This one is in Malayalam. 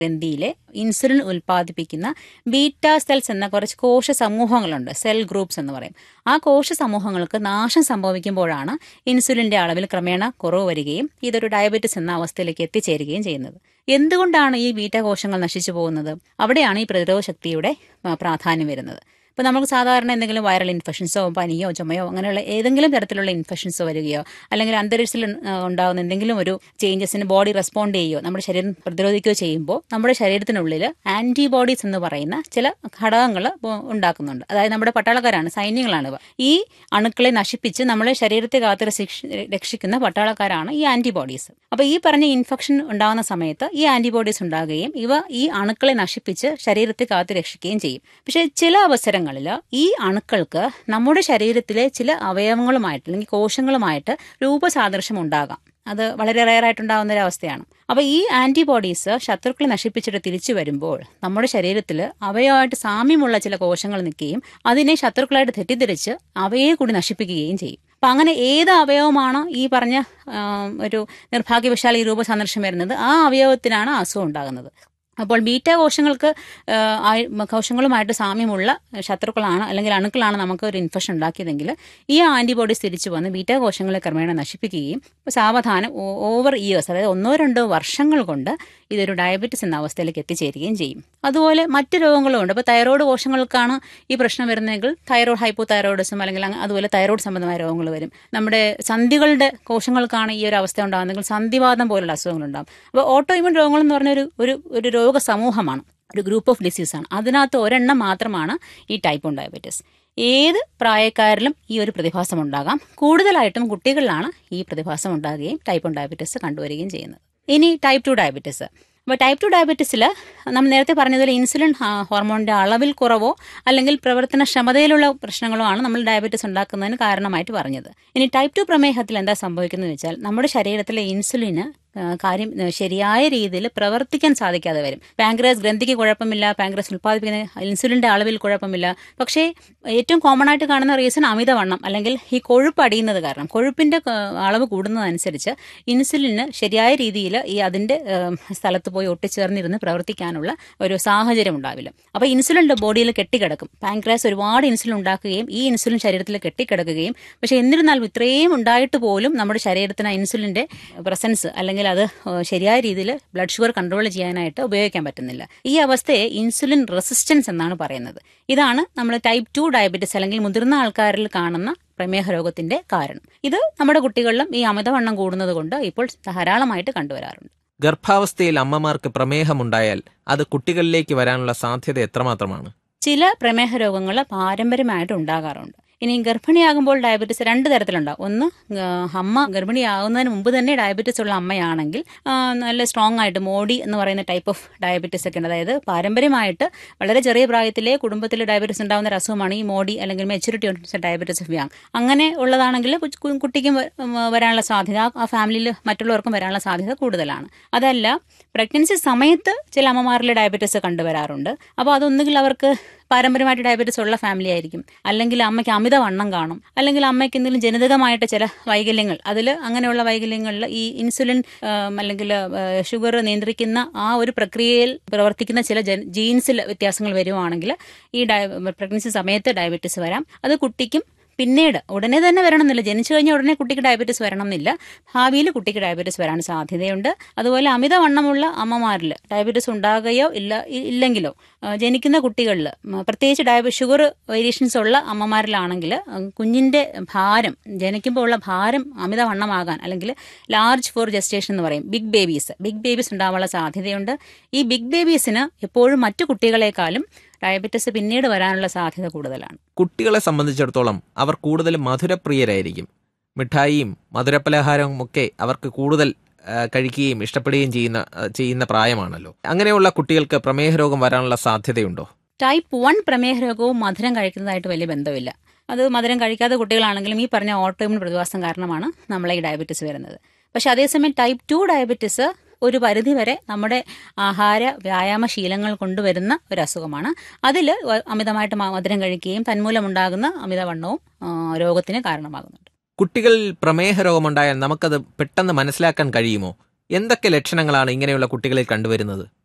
ഗ്രന്ഥിയിലെ ഇൻസുലിൻ ഉൽപ്പാദിപ്പിക്കുന്ന ബീറ്റ സെൽസ് എന്ന കുറച്ച് കോശ സമൂഹങ്ങളുണ്ട് സെൽ ഗ്രൂപ്പ്സ് എന്ന് പറയും ആ കോശ സമൂഹങ്ങൾക്ക് നാശം സംഭവിക്കുമ്പോഴാണ് ഇൻസുലിന്റെ അളവിൽ ക്രമേണ കുറവ് വരികയും ഇതൊരു ഡയബറ്റിസ് എന്ന അവസ്ഥയിലേക്ക് എത്തിച്ചേരുകയും ചെയ്യുന്നത് എന്തുകൊണ്ടാണ് ഈ ബീറ്റ കോശങ്ങൾ നശിച്ചു പോകുന്നത് അവിടെയാണ് ഈ പ്രതിരോധ ശക്തിയുടെ ആ, പ്രാധാന്യം വരുന്നത് ഇപ്പോൾ നമുക്ക് സാധാരണ എന്തെങ്കിലും വൈറൽ ഇൻഫെക്ഷൻസോ പനിയോ ചുമയോ അങ്ങനെയുള്ള ഏതെങ്കിലും തരത്തിലുള്ള ഇൻഫെക്ഷൻസോ വരികയോ അല്ലെങ്കിൽ അന്തരീക്ഷത്തിൽ ആ, ഉണ്ടാകുന്ന എന്തെങ്കിലും ഒരു ചേഞ്ചസിന് ബോഡി റെസ്പോണ്ട് ചെയ്യുകയോ നമ്മുടെ ശരീരം പ്രതിരോധിക്കുകയോ ചെയ്യുമ്പോൾ നമ്മുടെ ശരീരത്തിനുള്ളിൽ ആന്റിബോഡീസ് എന്ന് പറയുന്ന ചില ഘടകങ്ങൾ ഉണ്ടാക്കുന്നുണ്ട് അതായത് നമ്മുടെ പട്ടാളക്കാരാണ് സൈന്യങ്ങളാണ് ഇവ ഈ അണുക്കളെ നശിപ്പിച്ച് നമ്മളെ ശരീരത്തെ കാത്ത് രക്ഷിക്ക- രക്ഷിക്കുന്ന പട്ടാളക്കാരാണ് ഈ ആന്റിബോഡീസ് അപ്പോൾ ഈ പറഞ്ഞ ഇൻഫെക്ഷൻ ഉണ്ടാകുന്ന സമയത്ത് ഈ ആന്റിബോഡീസ് ഉണ്ടാകുകയും ഇവ ഈ അണുക്കളെ നശിപ്പിച്ച് ശരീരത്തെ കാത്ത് രക്ഷിക്കുകയും ചെയ്യും പക്ഷേ ചില അവസരങ്ങളിൽ ഈ അണുക്കൾക്ക് നമ്മുടെ ശരീരത്തിലെ ചില അവയവങ്ങളുമായിട്ട് അല്ലെങ്കിൽ കോശങ്ങളുമായിട്ട് രൂപസാദൃശ്യം ഉണ്ടാകാം അത് വളരെ റെയർ ആയിട്ടുണ്ടാകുന്ന ഒരു അവസ്ഥയാണ് അപ്പോൾ ഈ ആന്റിബോഡീസ് ശത്രുക്കളെ നശിപ്പിച്ചിട്ട് തിരിച്ചു വരുമ്പോൾ നമ്മുടെ ശരീരത്തിൽ അവയവമായിട്ട് സാമ്യമുള്ള ചില കോശങ്ങൾ നിൽക്കുകയും അതിനെ ശത്രുക്കളായിട്ട് തെറ്റിദ്ധരിച്ച് അവയെ കൂടി നശിപ്പിക്കുകയും ചെയ്യും അപ്പം അങ്ങനെ ഏത് അവയവമാണോ ഈ പറഞ്ഞ ആ, ഒരു നിർഭാഗ്യവശാൽ ഈ രൂപസന്ദർശം വരുന്നത് ആ അവയവത്തിനാണ് അസുഖം ഉണ്ടാകുന്നത് അപ്പോൾ ബീറ്റ കോശങ്ങൾക്ക് ആ, ആയി- കോശങ്ങളുമായിട്ട് സാമ്യമുള്ള ശത്രുക്കളാണ് അല്ലെങ്കിൽ അണുക്കളാണ് നമുക്ക് ഒരു ഇൻഫെക്ഷൻ ഉണ്ടാക്കിയതെങ്കിൽ ഈ ആന്റിബോഡീസ് തിരിച്ചു വന്ന് ബീറ്റ കോശങ്ങളെ ക്രമേണ നശിപ്പിക്കുകയും സാവധാനം ഓ- ഓവർ ഇയേഴ്സ് അതായത് ഒന്നോ രണ്ടോ വർഷങ്ങൾ കൊണ്ട് ഇതൊരു ഡയബറ്റിസ് എന്ന അവസ്ഥയിലേക്ക് എത്തിച്ചേരുകയും ചെയ്യും അതുപോലെ മറ്റ് രോഗങ്ങളും ഉണ്ട് ഇപ്പോൾ തൈറോയ്ഡ് കോശങ്ങൾക്കാണ് ഈ പ്രശ്നം വരുന്നതെങ്കിൽ തൈറോയ്ഡ് ഹൈപ്പോ തൈറോയിഡിസം അല്ലെങ്കിൽ അങ്ങ- അതുപോലെ തൈറോയ്ഡ് സംബന്ധമായ രോഗങ്ങൾ വരും നമ്മുടെ സന്ധികളുടെ കോശങ്ങൾക്കാണ് ഈ ഒരു അവസ്ഥ ഉണ്ടാകുന്നതെങ്കിൽ സന്ധിവാദം പോലുള്ള അസുഖങ്ങളുണ്ടാകും അപ്പോൾ ഓട്ടോ ഇമ്യൂൺ രോഗങ്ങൾ എന്ന് പറഞ്ഞ ഒരു ഒരു ഒരു രോഗ സമൂഹമാണ് ഒരു ഗ്രൂപ്പ് ഓഫ് ഡിസീസാണ് അതിനകത്ത് ഒരെണ്ണം മാത്രമാണ് ഈ ടൈപ്പ് വൺ ഡയബറ്റീസ് ഏത് പ്രായക്കാരിലും ഈ ഒരു പ്രതിഭാസം ഉണ്ടാകാം കൂടുതലായിട്ടും കുട്ടികളിലാണ് ഈ പ്രതിഭാസം ഉണ്ടാകുകയും ടൈപ്പ് വൺ ഡയബറ്റീസ് കണ്ടുവരികയും ചെയ്യുന്നത് ഇനി ടൈപ്പ് ടു ഡയബറ്റീസ് അപ്പോൾ ടൈപ്പ് ടു ഡയബറ്റീസിൽ നമ്മൾ നേരത്തെ പറഞ്ഞതുപോലെ ഇൻസുലിൻ ഹ- ഹോർമോണിന്റെ അളവിൽ കുറവോ അല്ലെങ്കിൽ പ്രവർത്തനക്ഷമതയിലുള്ള പ്രശ്നങ്ങളോ ആണ് നമ്മൾ ഡയബറ്റീസ് ഉണ്ടാക്കുന്നതിന് കാരണമായിട്ട് പറഞ്ഞത് ഇനി ടൈപ്പ് ടു പ്രമേഹത്തിൽ എന്താ സംഭവിക്കുന്നത് വെച്ചാൽ നമ്മുടെ ശരീരത്തിലെ ഇൻസുലിന് ആ, കാര്യം ആ, ശരിയായ രീതിയിൽ പ്രവർത്തിക്കാൻ സാധിക്കാതെ വരും പാങ്ക്രാസ് ഗ്രന്ഥിക്ക് കുഴപ്പമില്ല പാങ്ക്രാസ് ഉൽപ്പാദിപ്പിക്കുന്ന ഇൻസുലിന്റെ അളവിൽ കുഴപ്പമില്ല പക്ഷേ ഏറ്റവും കോമൺ ആയിട്ട് കാണുന്ന റീസൺ അമിതവണ്ണം അല്ലെങ്കിൽ ഈ കൊഴുപ്പ് അടിയുന്നത് കാരണം കൊഴുപ്പിന്റെ ആ, അളവ് കൂടുന്നതനുസരിച്ച് ഇൻസുലിന് ശരിയായ രീതിയിൽ ഈ അതിന്റെ ആ, സ്ഥലത്ത് പോയി ഒട്ടിച്ചേർന്നിരുന്ന് പ്രവർത്തിക്കാനുള്ള ഒരു സാഹചര്യം ഉണ്ടാവില്ല അപ്പോൾ ഇൻസുലിൻ ബോഡിയിൽ കെട്ടിക്കിടക്കും പാങ്ക്രാസ് ഒരുപാട് ഇൻസുലിൻ ഉണ്ടാക്കുകയും ഈ ഇൻസുലിൻ ശരീരത്തിൽ കെട്ടിക്കിടക്കുകയും പക്ഷേ എന്നിരുന്നാലും ഇത്രയും ഉണ്ടായിട്ട് പോലും നമ്മുടെ ശരീരത്തിന് ആ ഇൻസുലിന്റെ പ്രസൻസ് അല്ലെങ്കിൽ അത് ഏഹ്, ശരിയായ രീതിയിൽ ബ്ലഡ് ഷുഗർ കൺട്രോൾ ചെയ്യാനായിട്ട് ഉപയോഗിക്കാൻ പറ്റുന്നില്ല ഈ അവസ്ഥയെ ഇൻസുലിൻ റെസിസ്റ്റൻസ് എന്നാണ് പറയുന്നത് ഇതാണ് നമ്മൾ ടൈപ്പ് ടു ഡയബറ്റീസ് അല്ലെങ്കിൽ മുതിർന്ന ആൾക്കാരിൽ കാണുന്ന പ്രമേഹ രോഗത്തിന്റെ കാരണം ഇത് നമ്മുടെ കുട്ടികളിലും ഈ അമിതവണ്ണം കൂടുന്നത് കൊണ്ട് ഇപ്പോൾ ധാരാളമായിട്ട് കണ്ടുവരാറുണ്ട് ഗർഭാവസ്ഥയിൽ അമ്മമാർക്ക് പ്രമേഹമുണ്ടായാൽ അത് കുട്ടികളിലേക്ക് വരാനുള്ള സാധ്യത എത്രമാത്രമാണ് ചില പ്രമേഹ രോഗങ്ങൾ പാരമ്പര്യമായിട്ട് ഉണ്ടാകാറുണ്ട് ഇനി ഗർഭിണിയാകുമ്പോൾ ഡയബറ്റീസ് രണ്ട് തരത്തിലുണ്ടാവും ഒന്ന് ആ, അമ്മ ഗർഭിണിയാകുന്നതിന് മുമ്പ് തന്നെ ഡയബറ്റീസ് ഉള്ള അമ്മയാണെങ്കിൽ ആ, നല്ല സ്ട്രോങ് ആയിട്ട് മോഡി എന്ന് പറയുന്ന ടൈപ്പ് ഓഫ് ഡയബറ്റീസ് ഒക്കെ ഉണ്ട് അതായത് പാരമ്പര്യമായിട്ട് വളരെ ചെറിയ പ്രായത്തിലെ കുടുംബത്തിൽ ഡയബറ്റീസ് ഉണ്ടാകുന്ന ഒരു അസുഖമാണ് ഈ മോഡി അല്ലെങ്കിൽ മെച്ചൂരിറ്റി ഡയബറ്റീസ് ഓഫ് യാങ് അങ്ങനെ ഉള്ളതാണെങ്കിൽ കു- കു- കുട്ടിക്കും വ- ഉം, വരാനുള്ള സാധ്യത ആ- ആ ഫാമിലിയിൽ മറ്റുള്ളവർക്കും വരാനുള്ള സാധ്യത കൂടുതലാണ് അതല്ല പ്രഗ്നൻസി സമയത്ത് ചില അമ്മമാരിൽ ഡയബറ്റീസ് കണ്ടുവരാറുണ്ട് അപ്പോൾ അതൊന്നുകിൽ അവർക്ക് പാരമ്പര്യമായിട്ട് ഡയബറ്റീസ് ഉള്ള ഫാമിലി ആയിരിക്കും അല്ലെങ്കിൽ അമ്മയ്ക്ക് അമിതവണ്ണം കാണും അല്ലെങ്കിൽ അമ്മയ്ക്ക് എന്തെങ്കിലും ജനിതകമായിട്ട് ചില വൈകല്യങ്ങൾ അതിൽ അങ്ങനെയുള്ള വൈകല്യങ്ങളിൽ ഈ ഇൻസുലിൻ ആം, അല്ലെങ്കിൽ ഷുഗർ നിയന്ത്രിക്കുന്ന ആ ഒരു പ്രക്രിയയിൽ പ്രവർത്തിക്കുന്ന ചില ജൻ- ജീൻസിൽ വ്യത്യാസങ്ങൾ വരുവാണെങ്കിൽ ഈ ഡയ പ്രഗ്നൻസി സമയത്ത് ഡയബറ്റീസ് വരാം അത് കുട്ടിക്കും പിന്നീട് ഉടനെ തന്നെ വരണമെന്നില്ല ജനിച്ചു കഴിഞ്ഞാൽ ഉടനെ കുട്ടിക്ക് ഡയബറ്റീസ് വരണം എന്നില്ല ഭാവിയിൽ കുട്ടിക്ക് ഡയബറ്റീസ് വരാൻ സാധ്യതയുണ്ട് അതുപോലെ അമിതവണ്ണമുള്ള അമ്മമാരിൽ ഡയബറ്റീസ് ഉണ്ടാകുകയോ ഇല്ല ഇ- ഇല്ലെങ്കിലോ ആ, ജനിക്കുന്ന കുട്ടികളിൽ പ്രത്യേകിച്ച് ഡയബ ഷുഗർ വേരിയേഷൻസ് ഉള്ള അമ്മമാരിലാണെങ്കിൽ കുഞ്ഞിന്റെ ഭാരം ജനിക്കുമ്പോൾ ഉള്ള ഭാരം അമിതവണ്ണമാകാൻ അല്ലെങ്കിൽ ലാർജ് ഫോർ ജസ്റ്റേഷൻ എന്ന് പറയും ബിഗ് ബേബീസ് ബിഗ് ബേബീസ് ഉണ്ടാവാനുള്ള സാധ്യതയുണ്ട് ഈ ബിഗ് ബേബീസിന് എപ്പോഴും മറ്റു കുട്ടികളെക്കാളും ഡയബറ്റീസ് പിന്നീട് വരാനുള്ള സാധ്യത കൂടുതലാണ് കുട്ടികളെ സംബന്ധിച്ചിടത്തോളം അവർ കൂടുതൽ മധുരപ്രിയരായിരിക്കും മിഠായിയും മധുരപലഹാരവും ഒക്കെ അവർക്ക് കൂടുതൽ ആ, കഴിക്കുകയും ഇഷ്ടപ്പെടുകയും ചെയ്യുന്ന ആ, ചെയ്യുന്ന പ്രായമാണല്ലോ അങ്ങനെയുള്ള കുട്ടികൾക്ക് പ്രമേഹ രോഗം വരാനുള്ള സാധ്യതയുണ്ടോ ടൈപ്പ് വൺ പ്രമേഹ രോഗവും മധുരം കഴിക്കുന്നതായിട്ട് വലിയ ബന്ധമില്ല അത് മധുരം കഴിക്കാത്ത കുട്ടികളാണെങ്കിലും ഈ പറഞ്ഞ ഓട്ടോയിമ്യൂൺ പ്രതിഭാസം കാരണമാണ് നമ്മളെ ഈ ഡയബറ്റീസ് വരുന്നത് പക്ഷെ അതേസമയം ടൈപ്പ് ടു ഡയബറ്റീസ് ഒരു പരിധിവരെ നമ്മുടെ ആഹാര വ്യായാമ ശീലങ്ങൾ കൊണ്ടുവരുന്ന ഒരു അസുഖമാണ് അതിൽ അമിതമായിട്ട് മ- മധുരം കഴിക്കുകയും തന്മൂലമുണ്ടാകുന്ന അമിതവണ്ണവും ആ, രോഗത്തിന് കാരണമാകുന്നുണ്ട് കുട്ടികളിൽ പ്രമേഹ രോഗമുണ്ടായാൽ നമുക്കത് പെട്ടെന്ന് മനസ്സിലാക്കാൻ കഴിയുമോ എന്തൊക്കെ ലക്ഷണങ്ങളാണ് ഇങ്ങനെയുള്ള കുട്ടികളിൽ കണ്ടുവരുന്നത്